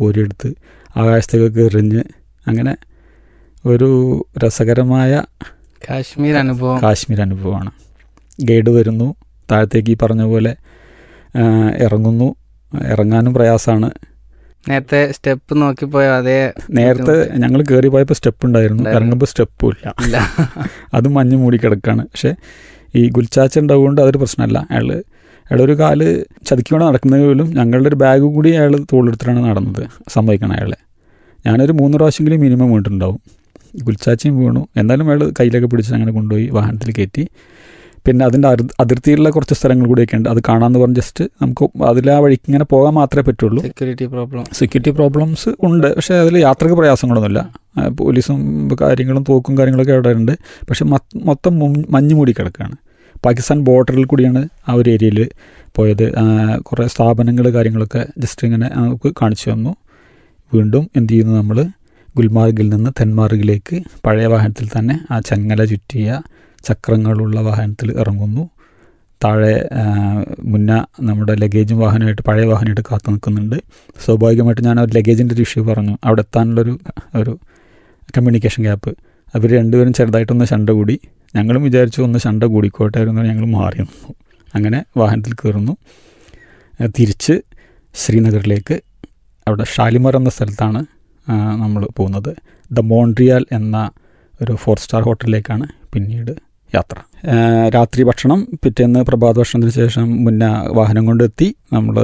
കോരിയെടുത്ത് ആകാശത്തേക്കൊക്കെ എറിഞ്ഞ് അങ്ങനെ ഒരു രസകരമായ കാശ്മീർ അനുഭവം കാശ്മീർ അനുഭവമാണ് ഗൈഡ് വരുന്നു താഴത്തേക്ക് ഈ പറഞ്ഞ പോലെ ആ, ഇറങ്ങുന്നു ഇറങ്ങാനും പ്രയാസമാണ് നേരത്തെ സ്റ്റെപ്പ് നോക്കിപ്പോയ അതേ നേരത്തെ ഞങ്ങൾ കയറി പോയപ്പോൾ സ്റ്റെപ്പ് ഉണ്ടായിരുന്നു ഉണ്ടായിരുന്നു. ഇറങ്ങുമ്പോൾ സ്റ്റെപ്പും ഇല്ല ഇല്ല അത് മഞ്ഞ് മൂടി കിടക്കാണ് പക്ഷേ ഈ ഗുൽച്ചാച്ച ഉണ്ടാവുകൊണ്ട് അതൊരു പ്രശ്നമല്ല അയാൾ അയാളൊരു കാല് ചതുക്കിക്കൊണ്ട് നടക്കുന്നത് പോലും ഞങ്ങളുടെ ഒരു ബാഗ് കൂടി അയാൾ തോളെടുത്തിട്ടാണ് നടന്നത് സമ്മതിക്കണം അയാളെ ഞാനൊരു മൂന്ന് പ്രാവശ്യമെങ്കിലും മിനിമം വീണിട്ടുണ്ടാവും ഗുൽച്ചാച്ചയും വീണു എന്നാലും അയാൾ കയ്യിലൊക്കെ പിടിച്ച് അങ്ങനെ കൊണ്ടുപോയി വാഹനത്തിൽ കയറ്റി പിന്നെ അതിൻ്റെ അതിർ അതിർത്തിയിലുള്ള കുറച്ച് സ്ഥലങ്ങൾ കൂടിയൊക്കെ ഉണ്ട് അത് കാണാമെന്ന് പറഞ്ഞ് ജസ്റ്റ് നമുക്ക് അതിൽ ആ വഴിക്ക് ഇങ്ങനെ പോകാൻ മാത്രമേ പറ്റുള്ളൂ സെക്യൂരിറ്റി പ്രോബ്ലം സെക്യൂരിറ്റി പ്രോബ്ലംസ് ഉണ്ട് പക്ഷേ അതിൽ യാത്രക്ക് പ്രയാസങ്ങളൊന്നുമില്ല ആ, പോലീസും കാര്യങ്ങളും തോക്കും കാര്യങ്ങളൊക്കെ അവിടെ ഉണ്ട് പക്ഷെ മൊ- മൊത്തം മും- മഞ്ഞ് മൂടി കിടക്കുകയാണ് പാകിസ്ഥാൻ ബോർഡറിൽ കൂടിയാണ് ആ ഒരു ഏരിയയിൽ പോയത് ആ, കുറേ സ്ഥാപനങ്ങൾ കാര്യങ്ങളൊക്കെ ജസ്റ്റ് ഇങ്ങനെ നമുക്ക് കാണിച്ചു തന്നു വീണ്ടും എന്ത് ചെയ്യുന്നു നമ്മൾ ഗുൽമാർഗിൽ നിന്ന് തെന്മാർഗിലേക്ക് പഴയ വാഹനത്തിൽ തന്നെ ആ ചങ്ങല ചുറ്റിയ ചക്രങ്ങളുള്ള വാഹനത്തിൽ ഇറങ്ങുന്നു താഴെ ആ, മുന്ന നമ്മുടെ ലഗേജും വാഹനമായിട്ട് പഴയ വാഹനമായിട്ട് കാത്തു നിൽക്കുന്നുണ്ട് സ്വാഭാവികമായിട്ട് ഞാൻ ആ ഒരു ലഗേജിൻ്റെ ഒരു ഇഷ്യൂ പറഞ്ഞു അവിടെ എത്താനുള്ളൊരു ഒരു കമ്മ്യൂണിക്കേഷൻ ഗ്യാപ്പ് അവർ രണ്ടുപേരും ചെറുതായിട്ടൊന്ന് ശണ്ട കൂടി ഞങ്ങളും വിചാരിച്ചു ഒന്ന് ശണ്ട കൂടിക്കോട്ടെ എന്ന് ഞങ്ങൾ മാറി നിന്നു അങ്ങനെ വാഹനത്തിൽ കയറുന്നു ആ, തിരിച്ച് ശ്രീനഗറിലേക്ക് അവിടെ ഷാലിമർ എന്ന സ്ഥലത്താണ് നമ്മൾ പോകുന്നത് ദ മോൺട്രിയാൽ എന്ന ഒരു ഫോർ സ്റ്റാർ ഹോട്ടലിലേക്കാണ് പിന്നീട് യാത്ര ആ, രാത്രി ഭക്ഷണം പിറ്റേന്ന് പ്രഭാത ഭക്ഷണത്തിന് ശേഷം മുന്നേ വാഹനം കൊണ്ടെത്തി നമ്മൾ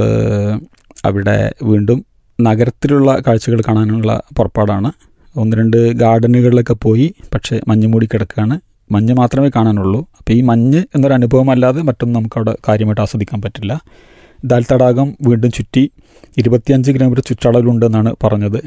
അവിടെ വീണ്ടും നഗരത്തിലുള്ള കാഴ്ചകൾ കാണാനുള്ള പുറപ്പാടാണ് ഒന്ന് രണ്ട് ഗാർഡനുകളിലൊക്കെ പോയി പക്ഷേ മഞ്ഞ് മൂടി കിടക്കുകയാണ് മഞ്ഞ് മാത്രമേ കാണാനുള്ളൂ അപ്പോൾ ഈ മഞ്ഞ് എന്നൊരു അനുഭവം അല്ലാതെ മറ്റൊന്നും നമുക്കവിടെ കാര്യമായിട്ട് ആസ്വദിക്കാൻ പറ്റില്ല ദാൽ തടാകം വീണ്ടും ചുറ്റി ഇരുപത്തിയഞ്ച് കിലോമീറ്റർ ചുറ്റളവിലുണ്ടെന്നാണ് പറഞ്ഞത്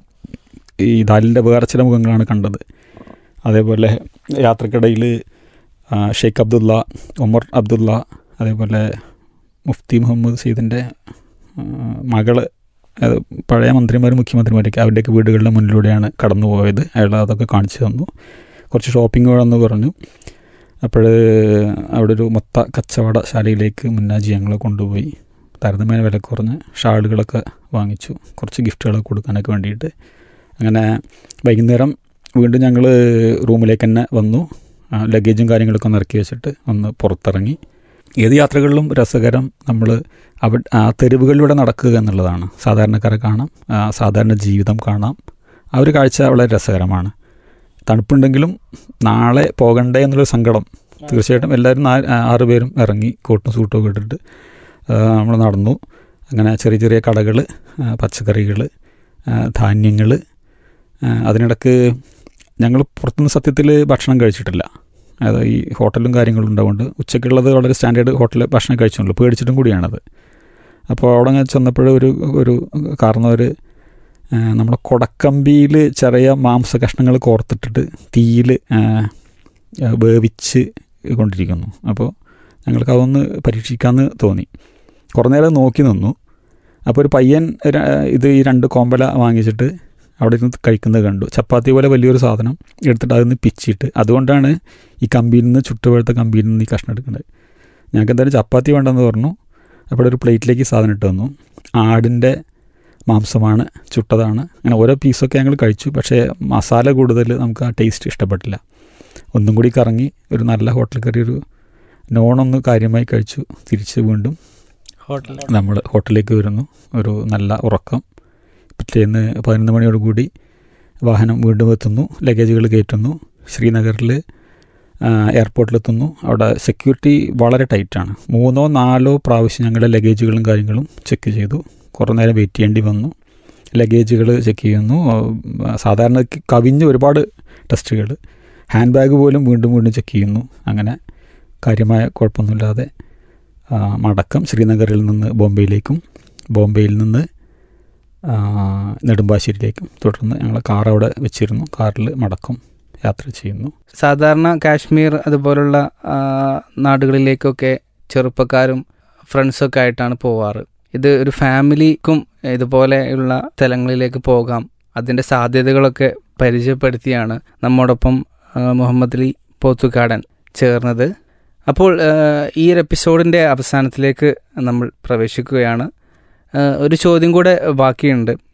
ഈ ദാലിൻ്റെ വേറെ ചില മുഖങ്ങളാണ് കണ്ടത് അതേപോലെ യാത്രക്കിടയിൽ ഷെയ്ഖ് അബ്ദുള്ള ഉമർ അബ്ദുള്ള അതേപോലെ മുഫ്തി മുഹമ്മദ് സീദിൻ്റെ മകള് അത് പഴയ മന്ത്രിമാരും മുഖ്യമന്ത്രിമാരൊക്കെ അവരുടെയൊക്കെ വീടുകളുടെ മുന്നിലൂടെയാണ് കടന്നു പോയത് അയാൾ അതൊക്കെ കാണിച്ചു തന്നു കുറച്ച് ഷോപ്പിംഗ് വേണമെന്ന് പറഞ്ഞു അപ്പോൾ അവിടെ ഒരു മൊത്ത കച്ചവടശാലയിലേക്ക് മുന്നാജി ഞങ്ങളെ കൊണ്ടുപോയി താരതമ്യേന വില കുറഞ്ഞ് ഷാളുകളൊക്കെ വാങ്ങിച്ചു കുറച്ച് ഗിഫ്റ്റുകളൊക്കെ കൊടുക്കാനൊക്കെ വേണ്ടിയിട്ട് അങ്ങനെ വൈകുന്നേരം വീണ്ടും ഞങ്ങൾ റൂമിലേക്ക് തന്നെ വന്നു ആ, ലഗേജും കാര്യങ്ങളൊക്കെ ഒന്ന് ഇറക്കി വെച്ചിട്ട് ഒന്ന് പുറത്തിറങ്ങി ഏത് യാത്രകളിലും രസകരം നമ്മൾ അവ ആ തെരുവുകളിലൂടെ നടക്കുക എന്നുള്ളതാണ് സാധാരണക്കാരെ കാണാം ആ, സാധാരണ ജീവിതം കാണാം ആ ഒരു കാഴ്ച വളരെ രസകരമാണ് തണുപ്പുണ്ടെങ്കിലും നാളെ പോകണ്ടേ എന്നുള്ളൊരു സങ്കടം തീർച്ചയായിട്ടും എല്ലാവരും നാ ആറ് പേരും ഇറങ്ങി കോട്ടും സൂട്ടും ഒക്കെ ഇട്ടിട്ട് നമ്മൾ നടന്നു അങ്ങനെ ചെറിയ ചെറിയ കടകൾ പച്ചക്കറികൾ ധാന്യങ്ങൾ അതിനിടക്ക് ഞങ്ങൾ പുറത്തുനിന്ന് സത്യത്തിൽ ഭക്ഷണം കഴിച്ചിട്ടില്ല അതായത് ഈ ഹോട്ടലും കാര്യങ്ങളും ഉണ്ടാവുകൊണ്ട് ഉച്ചയ്ക്കുള്ളത് വളരെ സ്റ്റാൻഡേർഡ് ഹോട്ടലിൽ ഭക്ഷണം കഴിച്ചുള്ളൂ പേടിച്ചിട്ടും കൂടിയാണത് അപ്പോൾ അവിടെ അങ്ങനെ ചെന്നപ്പോൾ ഒരു ഒരു കാരണവർ നമ്മുടെ കൊടക്കമ്പിയിൽ ചെറിയ മാംസ കഷ്ണങ്ങൾ കോർത്തിട്ടിട്ട് തീയിൽ വേവിച്ച് കൊണ്ടിരിക്കുന്നു അപ്പോൾ ഞങ്ങൾക്ക് അതൊന്ന് പരീക്ഷിക്കാമെന്ന് തോന്നി കുറേ നേരം നോക്കി നിന്നു അപ്പോൾ ഒരു പയ്യൻ ര- ഇത് ഈ രണ്ട് കോമ്പല വാങ്ങിച്ചിട്ട് അവിടെ ഇരുന്ന് കഴിക്കുന്നത് കണ്ടു ചപ്പാത്തി പോലെ വലിയൊരു സാധനം എടുത്തിട്ട് അതിൽ നിന്ന് പിച്ചിട്ട് അതുകൊണ്ടാണ് ഈ കമ്പിയിൽ നിന്ന് ചുട്ടുപഴുത്ത കമ്പിയിൽ നിന്ന് ഈ കഷ്ണം എടുക്കുന്നത് ഞങ്ങൾക്ക് എന്തായാലും ചപ്പാത്തി വേണ്ടെന്ന് പറഞ്ഞു അപ്പോൾ ഒരു പ്ലേറ്റിലേക്ക് ഈ സാധനം ഇട്ട് തന്നു ആടിൻ്റെ മാംസമാണ് ചുട്ടതാണ് അങ്ങനെ ഓരോ പീസൊക്കെ ഞങ്ങൾ കഴിച്ചു പക്ഷേ മസാല കൂടുതൽ നമുക്ക് ആ ടേസ്റ്റ് ഇഷ്ടപ്പെട്ടില്ല ഒന്നും കൂടി കറങ്ങി ഒരു നല്ല ഹോട്ടൽ കയറി ഒരു നോണൊന്ന് കാര്യമായി കഴിച്ചു തിരിച്ച് വീണ്ടും ഹോട്ടൽ നമ്മൾ ഹോട്ടലിലേക്ക് വരുന്നു ഒരു നല്ല ഉറക്കം പിറ്റേന്ന് പതിനൊന്ന് മണിയോടുകൂടി വാഹനം വീണ്ടും എത്തുന്നു ലഗേജുകൾ കയറ്റുന്നു ശ്രീനഗറിൽ എയർപോർട്ടിലെത്തുന്നു അവിടെ സെക്യൂരിറ്റി വളരെ ടൈറ്റാണ് മൂന്നോ നാലോ പ്രാവശ്യം ഞങ്ങളുടെ ലഗേജുകളും കാര്യങ്ങളും ചെക്ക് ചെയ്തു കുറേ നേരം വെയിറ്റ് ചെയ്യേണ്ടി വന്നു ലഗേജുകൾ ചെക്ക് ചെയ്യുന്നു ആ, സാധാരണ കവിഞ്ഞ് ഒരുപാട് ടെസ്റ്റുകൾ ഹാൻഡ് ബാഗ് പോലും വീണ്ടും വീണ്ടും ചെക്ക് ചെയ്യുന്നു അങ്ങനെ കാര്യമായ കുഴപ്പമൊന്നുമില്ലാതെ ആ, മടക്കം ശ്രീനഗറിൽ നിന്ന് ബോംബെയിലേക്കും ബോംബെയിൽ നിന്ന് ആ, നെടുമ്പാശ്ശേരിയിലേക്കും തുടർന്ന് ഞങ്ങൾ കാർ അവിടെ വെച്ചിരുന്നു കാറിൽ മടക്കം യാത്ര ചെയ്യുന്നു സാധാരണ കാശ്മീർ അതുപോലുള്ള ആ, നാടുകളിലേക്കൊക്കെ ചെറുപ്പക്കാരും ഫ്രണ്ട്സൊക്കെ ആയിട്ടാണ് പോവാറ് ഇത് ഒരു ഫാമിലിക്കും ഇതുപോലെയുള്ള സ്ഥലങ്ങളിലേക്ക് പോകാം അതിൻ്റെ സാധ്യതകളൊക്കെ പരിചയപ്പെടുത്തിയാണ് നമ്മോടൊപ്പം ആ, മുഹമ്മദ് അലി പോത്തുകാടൻ ചേർന്നത് അപ്പോൾ ആ, ഈ ഒരു എപ്പിസോഡിൻ്റെ അവസാനത്തിലേക്ക് നമ്മൾ പ്രവേശിക്കുകയാണ് ആ, ഒരു ചോദ്യം കൂടെ ബാക്കിയുണ്ട്